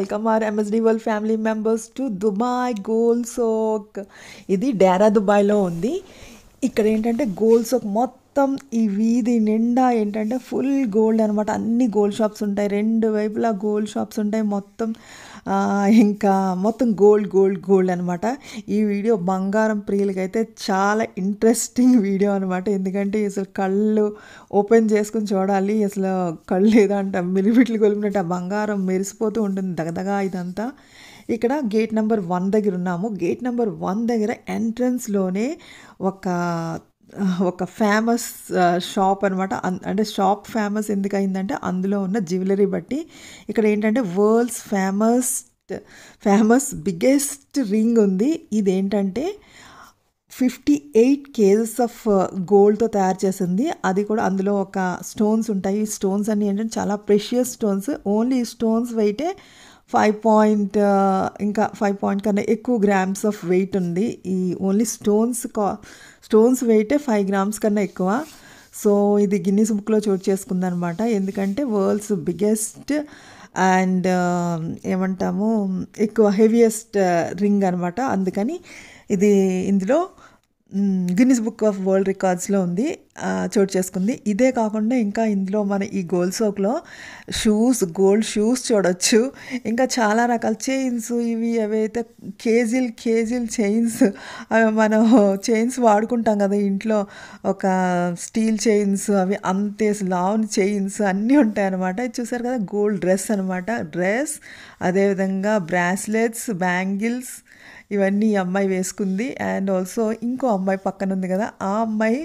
Welcome our MSD world family members to Dubai gold souk ఇది డేరా దుబాయ్లో ఉంది ఇక్కడ ఏంటంటే గోల్ సోక్ మొత్తం ఈ వీధి నిండా ఏంటంటే ఫుల్ గోల్డ్ అనమాట అన్ని గోల్డ్ షాప్స్ ఉంటాయి రెండు వైపులా గోల్డ్ షాప్స్ ఉంటాయి మొత్తం ఆ, ఇంకా మొత్తం గోల్డ్ గోల్డ్ గోల్డ్ అనమాట ఈ వీడియో బంగారం ప్రియులకి అయితే చాలా ఇంట్రెస్టింగ్ వీడియో అనమాట ఎందుకంటే అసలు కళ్ళు ఓపెన్ చేసుకుని చూడాలి అసలు కళ్ళు ఏదంట మిలిమిట్లు కొలిపినట్టు ఆ బంగారం మెరిసిపోతూ ఉంటుంది దగదగా ఇదంతా ఇక్కడ గేట్ నెంబర్ వన్ దగ్గర ఉన్నాము గేట్ నెంబర్ వన్ దగ్గర ఎంట్రన్స్లోనే ఒక ఒక ఫేమస్ షాప్ అనమాట అంటే షాప్ ఫేమస్ ఎందుకు అయిందంటే అందులో ఉన్న జ్యువెలరీ బట్టి ఇక్కడ ఏంటంటే world's famous famous biggest ring ఉంది ఇదేంటంటే ఫిఫ్టీ ఎయిట్ కేజెస్ ఆఫ్ గోల్డ్తో తయారు చేసింది అది కూడా అందులో ఒక స్టోన్స్ ఉంటాయి ఈ స్టోన్స్ అన్నీ ఏంటంటే చాలా ప్రెషియస్ స్టోన్స్ ఓన్లీ ఈ స్టోన్స్ వెయిటే ఫైవ్ పాయింట్ ఇంకా ఫైవ్ పాయింట్ కన్నా ఎక్కువ గ్రామ్స్ ఆఫ్ వెయిట్ ఉంది ఈ ఓన్లీ స్టోన్స్ కా స్టోన్స్ వెయిటే ఫైవ్ గ్రామ్స్ కన్నా ఎక్కువ సో ఇది గిన్నీస్ బుక్లో చోటు చేసుకుందనమాట ఎందుకంటే వరల్డ్స్ బిగ్గెస్ట్ అండ్ ఏమంటాము ఎక్కువ హెవియెస్ట్ రింగ్ అనమాట అందుకని ఇది ఇందులో గిన్నిస్ బుక్ ఆఫ్ వరల్డ్ రికార్డ్స్లో ఉంది ఆ, చోటు చేసుకుంది ఇదే కాకుండా ఇంకా ఇందులో మన ఈ గోల్డ్ సోక్లో షూస్ గోల్డ్ షూస్ చూడొచ్చు ఇంకా చాలా రకాల చైన్స్ ఇవి అవైతే కేజీలు కేజీలు చైన్స్ అవి మనం చైన్స్ వాడుకుంటాం కదా ఇంట్లో ఒక స్టీల్ చైన్స్ అవి అంతే లావుని చైన్స్ అన్నీ ఉంటాయి అనమాట ఇది చూసారు కదా గోల్డ్ డ్రెస్ అనమాట డ్రెస్ అదేవిధంగా బ్రాస్లెట్స్ బ్యాంగిల్స్ ఇవన్నీ ఈ అమ్మాయి వేసుకుంది అండ్ ఆల్సో ఇంకో అమ్మాయి పక్కన ఉంది కదా ఆ అమ్మాయి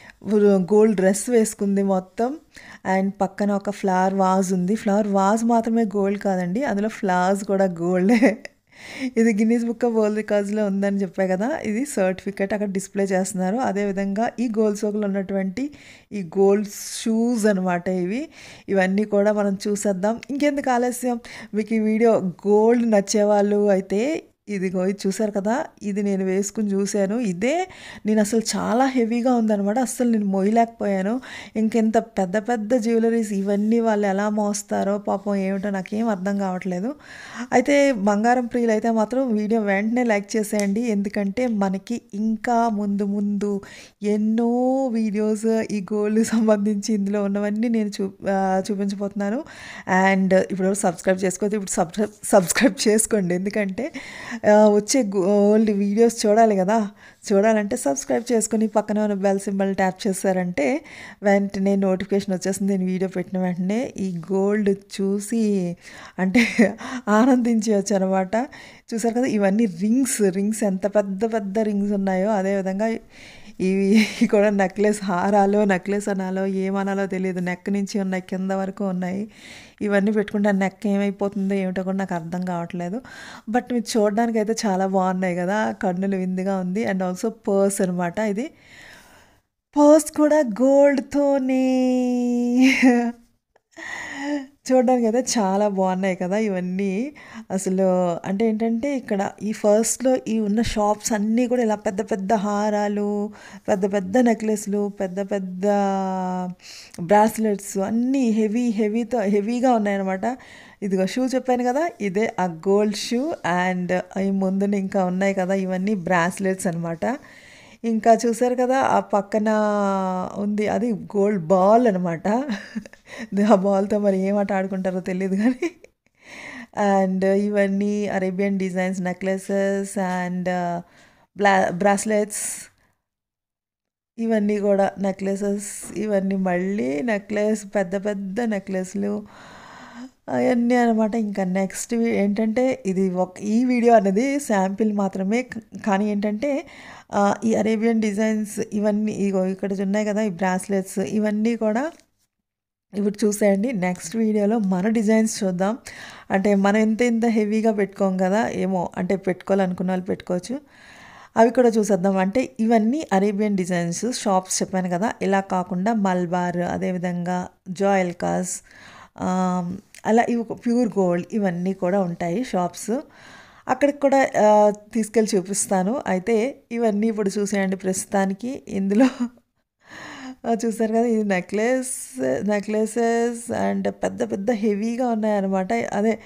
గోల్డ్ డ్రెస్ వేసుకుంది మొత్తం అండ్ పక్కన ఒక ఫ్లవర్ వాజ్ ఉంది ఫ్లవర్ వాజ్ మాత్రమే గోల్డ్ కాదండి అందులో ఫ్లవర్స్ కూడా గోల్డే ఇది గిన్నీస్ బుక్ ఆఫ్ వరల్డ్ రికార్డ్స్లో ఉందని చెప్పా కదా ఇది సర్టిఫికెట్ అక్కడ డిస్ప్లే చేస్తున్నారు అదేవిధంగా ఈ గోల్డ్ సోకులో ఉన్నటువంటి ఈ గోల్డ్ షూస్ అనమాట ఇవి ఇవన్నీ కూడా మనం చూసేద్దాం ఇంకెందుకు ఆలస్యం మీకు ఈ వీడియో గోల్డ్ నచ్చేవాళ్ళు అయితే ఇదిగో ఇది చూసారు కదా ఇది నేను వేసుకుని చూశాను ఇదే నేను అసలు చాలా హెవీగా ఉందనమాట అస్సలు నేను మోయలేకపోయాను ఇంకెంత పెద్ద పెద్ద జ్యువెలరీస్ ఇవన్నీ వాళ్ళు ఎలా మోస్తారో పాపం ఏమిటో నాకేం అర్థం కావట్లేదు అయితే బంగారం ప్రియులు అయితే మాత్రం వీడియో వెంటనే లైక్ చేసేయండి ఎందుకంటే మనకి ఇంకా ముందు ముందు ఎన్నో వీడియోస్ ఈ గోల్డ్ సంబంధించి ఇందులో ఉన్నవన్నీ నేను చూ ఆ, చూపించబోతున్నాను అండ్ ఇప్పుడు సబ్స్క్రైబ్ చేసుకోవద్దు ఇప్పుడు సబ్స్క్రైబ్ సబ్స్క్రైబ్ చేసుకోండి ఎందుకంటే ఆ, వచ్చే గోల్డ్ వీడియోస్ చూడాలి కదా చూడాలంటే సబ్స్క్రైబ్ చేసుకొని పక్కన ఉన్న బెల్ సింబల్ ట్యాప్ చేశారంటే వెంటనే నోటిఫికేషన్ వచ్చేస్తుంది నేను వీడియో పెట్టిన వెంటనే ఈ గోల్డ్ చూసి అంటే ఆనందించవచ్చు అనమాట చూసారు కదా ఇవన్నీ రింగ్స్ రింగ్స్ ఎంత పెద్ద పెద్ద రింగ్స్ ఉన్నాయో అదేవిధంగా ఇవి కూడా నెక్లెస్ హారాలో నెక్లెస్ అనాలో ఏమనాలో తెలియదు నెక్ నుంచి ఉన్నాయి కింద వరకు ఉన్నాయి ఇవన్నీ పెట్టుకుంటే ఆ నెక్ ఏమైపోతుందో ఏమిటో కూడా నాకు అర్థం కావట్లేదు బట్ మీరు చూడడానికి అయితే చాలా బాగున్నాయి కదా కన్నులు విందుగా ఉంది అండ్ ఆల్సో పర్స్ అనమాట ఇది పర్స్ కూడా గోల్డ్తోనే చూడడానికి అయితే చాలా బాగున్నాయి కదా ఇవన్నీ అసలు అంటే ఏంటంటే ఇక్కడ ఈ ఫస్ట్లో ఈ ఉన్న షాప్స్ అన్నీ కూడా ఇలా పెద్ద పెద్ద హారాలు పెద్ద పెద్ద నెక్లెస్లు పెద్ద పెద్ద బ్రాస్లెట్స్ అన్నీ హెవీ హెవీతో హెవీగా ఉన్నాయన్నమాట ఇదిగో షూ చెప్పాను కదా ఇదే ఆ గోల్డ్ షూ అండ్ ఈ ముందున ఇంకా ఉన్నాయి కదా ఇవన్నీ బ్రాస్లెట్స్ అనమాట ఇంకా చూసారు కదా ఆ పక్కన ఉంది అది గోల్డ్ బాల్ అనమాట ఆ బాల్తో మరి ఏమాట ఆడుకుంటారో తెలియదు కానీ అండ్ ఇవన్నీ అరేబియన్ డిజైన్స్ నెక్లెసెస్ అండ్ బ్లా బ్రాస్లెట్స్ ఇవన్నీ కూడా నెక్లెసెస్ ఇవన్నీ మళ్ళీ నెక్లెస్ పెద్ద పెద్ద నెక్లెస్లు అవన్నీ అనమాట ఇంకా నెక్స్ట్ ఏంటంటే ఇది ఒక ఈ వీడియో అనేది శాంపిల్ మాత్రమే క- కానీ ఏంటంటే ఆ, ఈ అరేబియన్ డిజైన్స్ ఇవన్నీ ఇగో ఇక్కడ ఉన్నాయి కదా ఈ బ్రాస్లెట్స్ ఇవన్నీ కూడా ఇప్పుడు చూసేయండి నెక్స్ట్ వీడియోలో మన డిజైన్స్ చూద్దాం అంటే మనం ఎంత ఎంత హెవీగా పెట్టుకోం కదా ఏమో అంటే పెట్టుకోవాలనుకున్న వాళ్ళు పెట్టుకోవచ్చు అవి కూడా చూసేద్దాం అంటే ఇవన్నీ అరేబియన్ డిజైన్స్ షాప్స్ చెప్పాను కదా ఇలా కాకుండా మల్బార్ అదేవిధంగా జాయల్కాస్ అలా ఇవి ప్యూర్ గోల్డ్ ఇవన్నీ కూడా ఉంటాయి షాప్స్ అక్కడికి కూడా ఆ, తీసుకెళ్ళి చూపిస్తాను అయితే ఇవన్నీ ఇప్పుడు చూసేయండి ప్రస్తుతానికి ఇందులో ఆ, చూసారు కదా ఇది నెక్లెస్ నెక్లెసెస్ అండ్ పెద్ద పెద్ద హెవీగా ఉన్నాయన్నమాట అదే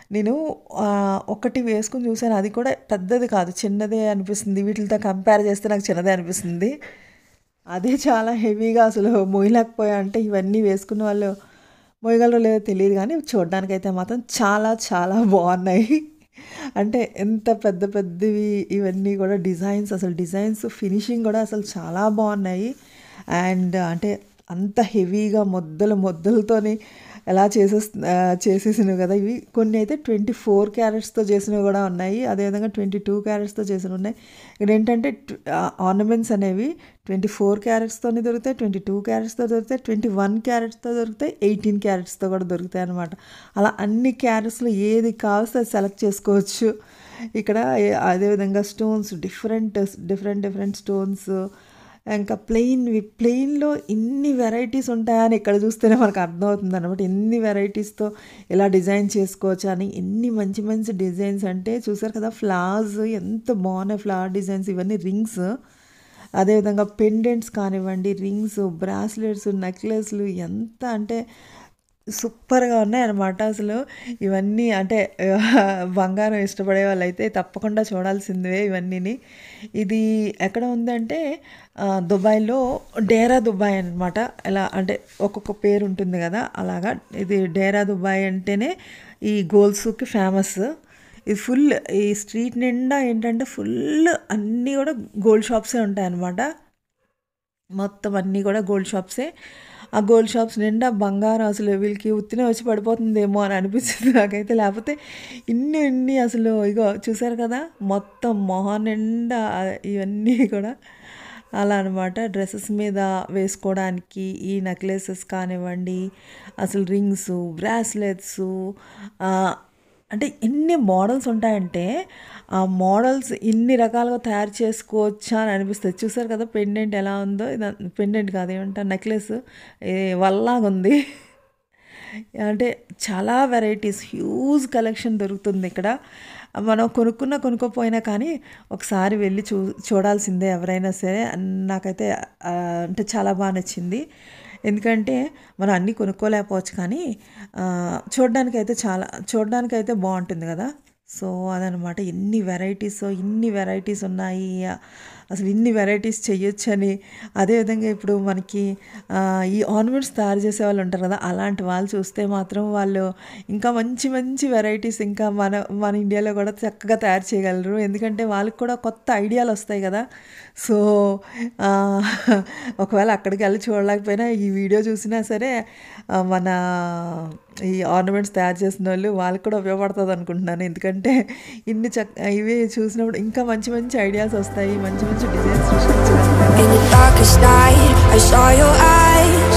నేను ఆహ్, ఒకటి వేసుకొని చూసాను. అది కూడా పెద్దది కాదు. చిన్నదే అనిపిస్తుంది. వీటిలతో కంపేర్ చేస్తే నాకు చిన్నదే అనిపిస్తుంది. అదే చాలా హెవీగా అసలు మోయలేకపోయా. అంటే ఇవన్నీ వేసుకున్న వాళ్ళు మోయగలరో లేదో తెలీదు గానీ, చూడ్డానికైతే మాత్రం చాలా చాలా బావున్నాయి. అంటే ఎంత పెద్ద పెద్దవి ఇవన్నీ కూడా డిజైన్స్ అసలు డిజైన్స్ ఫినిషింగ్ కూడా అసలు చాలా బావున్నాయి. అండ్ అంటే అంత హెవీగా మొద్దలు మొద్దలతోని ఎలా చేసేస్ ఆహ్, చేసేసినవి కదా! ఇవి. కొన్ని అయితే 24 క్యారెట్స్‌తో చేసినవి కూడా ఉన్నాయి. అదేవిధంగా 22 క్యారెట్స్‌తో చేసినున్నాయి. ఇక్కడేంటంటే ట్ ఆహ్, ఆర్నమెంట్స్ అనేవి 24 క్యారెట్స్‌తోని దొరుకుతాయి. 22 క్యారెట్స్‌తో దొరుకుతాయి. 21 క్యారెట్స్‌తో దొరుకుతాయి. 18 క్యారెట్స్‌తో కూడా దొరుకుతాయన్నమాట. అలా అన్ని క్యారెట్స్‌లో ఏది కావాల్సితే అది సెలెక్ట్ చేసుకోవచ్చు. ఇక్కడ ఎ అదేవిధంగా stones different different different stones ఇంకా ప్లెయిన్‌వి ప్లెయిన్‌లో ఇన్ని వెరైటీస్ ఉంటాయా అని ఇక్కడ చూస్తేనే మనకు అర్థమవుతుందన్నమాట. ఎన్ని వెరైటీస్‌తో ఇలా డిజైన్ చేసుకోవచ్చా అని. ఎన్ని మంచి మంచి డిజైన్స్ అంటే చూసారు కదా! ఫ్లవర్స్ ఎంత బావున్నాయి ఫ్లవర్ డిజైన్స్ ఇవన్నీ రింగ్స్. అదేవిధంగా పెండెంట్స్ కానివ్వండి, రింగ్స్, బ్రాస్లెట్స్, నెక్లెస్‌లు ఎంత అంటే సూపర్‌గా ఉన్నాయన్నమాట అసలు. ఇవన్నీ అంటే బంగారం ఇష్టపడే వాళ్ళైతే తప్పకుండా చూడాల్సిందే ఇవన్నీని. ఇది ఎక్కడ ఉందంటే ఆహ్, దుబాయ్‌లో డేరా దుబాయ్ అనమాట. ఎలా అంటే ఒక్కొక్క పేరు ఉంటుంది కదా! అలాగా ఇది డేరా దుబాయ్ అంటేనే ఈ గోల్డ్స్‌కి ఫేమస్. ఇది ఫుల్ ఈ స్ట్రీట్ నిండా ఏంటంటే ఫుల్ అన్నీ కూడా గోల్డ్ షాప్సే ఉంటాయన్నమాట. మొత్తం అన్నీ కూడా గోల్డ్ షాప్సే. ఆ గోల్డ్ షాప్స్ నిండా బంగారం అసలు వీళ్ళకి ఉత్తినే వచ్చి పడిపోతుందేమో అని అనిపిస్తుంది నాకైతే. లేపోతే ఇన్ని ఇన్ని అసలు ఇగో చూసారు కదా! మొత్తం మొహం నిండా ఇవన్నీ కూడా అలా అనమాట. డ్రెసెస్ మీద వేసుకోవడానికి ఈ నెక్లెసెస్ కానివ్వండి, అసలు రింగ్సు, బ్రాస్లెట్సు ఆహ్, అంటే ఎన్ని మోడల్స్ ఉంటాయంటే, ఆ మోడల్స్ ఇన్ని రకాలుగా తయారు చేసుకోవచ్చా అని అనిపిస్తది. చూసారు కదా! పెండెంట్ ఎలా ఉందో ఇద పెండెంట్ కాదు ఏమంటారు నెక్లెస్ ఏ వలలాగుంది. అంటే చాలా వెరైటీస్ హ్యూజ్ కలెక్షన్ దొరుకుతుంది ఇక్కడ. మనం కొనుక్కున్నా కొనుక్కోపోయినా కానీ ఒకసారి వెళ్లి చూ చూడాల్సిందే ఎవరైనా సరే. నాకైతే ఆహ్, అంటే చాలా బా నచ్చింది. ఎందుకంటే మనం అన్నీ కొనుక్కోలేకపోవచ్చు కానీ ఆహ్, చూడ్డానికైతే చాలా చూడ్డానికైతే బావుంటుంది కదా! సో, అదనమాట. ఎన్ని వెరైటీసో ఇన్ని వెరైటీస్ ఉన్నాయి. అసలు ఇన్ని వెరైటీస్ చెయ్యొచ్చని అదేవిధంగా ఇప్పుడు మనకి ఆహ్, ఈ ఆర్నమెంట్స్ తయారు చేసేవాళ్ళు ఉంటారు కదా! అలాంటి వాళ్ళు చూస్తే మాత్రం వాళ్ళు ఇంకా మంచి మంచి వెరైటీస్ ఇంకా మన మన ఇండియాలో కూడా చక్కగా తయారు చేయగలరు. ఎందుకంటే వాళ్ళకి కూడా కొత్త ఐడియాలు వస్తాయి కదా! సో, ఆహ్, ఒకవేళ అక్కడికెళ్ళి చూడలేకపోయినా ఈ వీడియో చూసినా సరే ఆహ్, మన ఈ ఆర్నమెంట్స్ తయారు చేసినోళ్ళు వాళ్ళకి కూడా ఉపయోగపడతది అనుకుంటున్నాను. ఎందుకంటే ఇన్ని చక్ ఇవి చూసినప్పుడు ఇంకా మంచి మంచి ఐడియాస్ వస్తాయి. మంచి మంచి డిజైన్స్ సృష్టించగలుగుతారు. In the darkest night, I saw your eyes.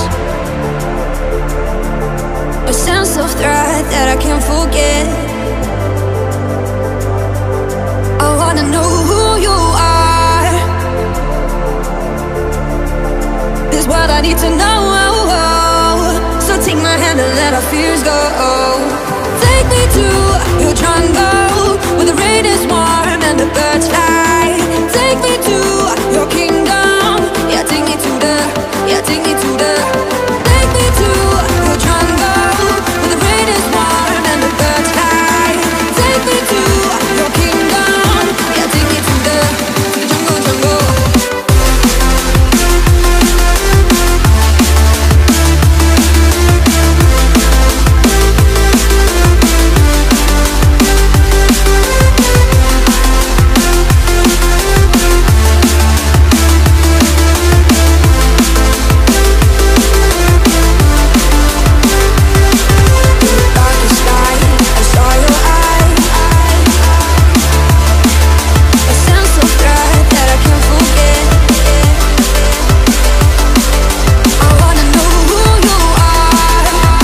A sense of threat that I can't forget. I wanna know who you are. This what I need to know. So take my hand and let our fears go. Take me to your jungle where the rain is warm and the birds fly. Take me to your kingdom. Yeah, take me to the. Yeah, take me to the. Take me to your jungle where the rain is warm and the birds fly. Take me to your kingdom. Yeah, take me to the, to the jungle, jungle. Darkest night, I saw your eyes. A sense of threat that I can't forget. I wanna know who you are.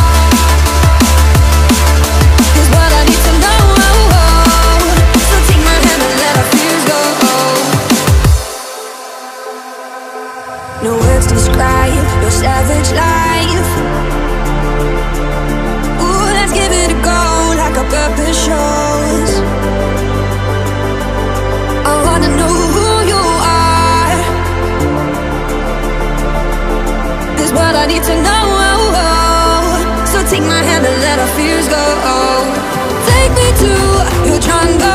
Is what I need to know. So take my hand and let our fears go. No words describe your savage life. Ooh, let's give it a go like our purpose shows. I wanna know who you are. This what I need to know. So take my hand and let our fears go. your jungle.